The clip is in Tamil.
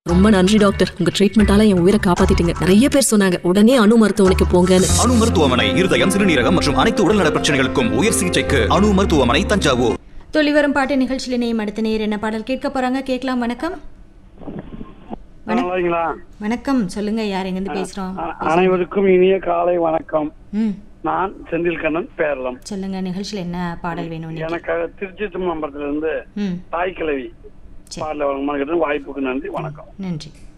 ரொம்ப நன்றி டாக்டர் உங்க ட்ரீட்மெண்டால என் உயிரை காப்பாத்திட்டீங்க நிறைய பேர் சொன்னாங்க உடனே அணு மருத்துவமனைக்கு போங்கன்னு அணு மருத்துவமனை இருதயம் சிறுநீரகம் மற்றும் அனைத்து உடல்நல பிரச்சனைகளுக்கும் உயர் சிகிச்சைக்கு அணு மருத்துவமனை தஞ்சாவூர் தொழிவரும் பாட்டு நிகழ்ச்சியில் இணையம் அடுத்த நேர் என்ன பாடல் கேட்க போறாங்க கேட்கலாம் வணக்கம் வணக்கம் நல்லாங்களா வணக்கம் சொல்லுங்க யார் எங்கிருந்து பேசுறோம் அ- அனைவருக்கும் இனிய காலை வணக்கம் ம் நான் செந்தில் கண்ணன் பேரளம் சொல்லுங்க நிகழ்ச்சியில் என்ன பாடல் வேணும் இன்னைக்கு? எனக்காக திருச்சி தும்பரத்துல இருந்து ம் தாய் கிழவி சரி. பாடல வழங்குமாறு வாய்ப்புக்கு நன்றி வணக்கம் நன்றி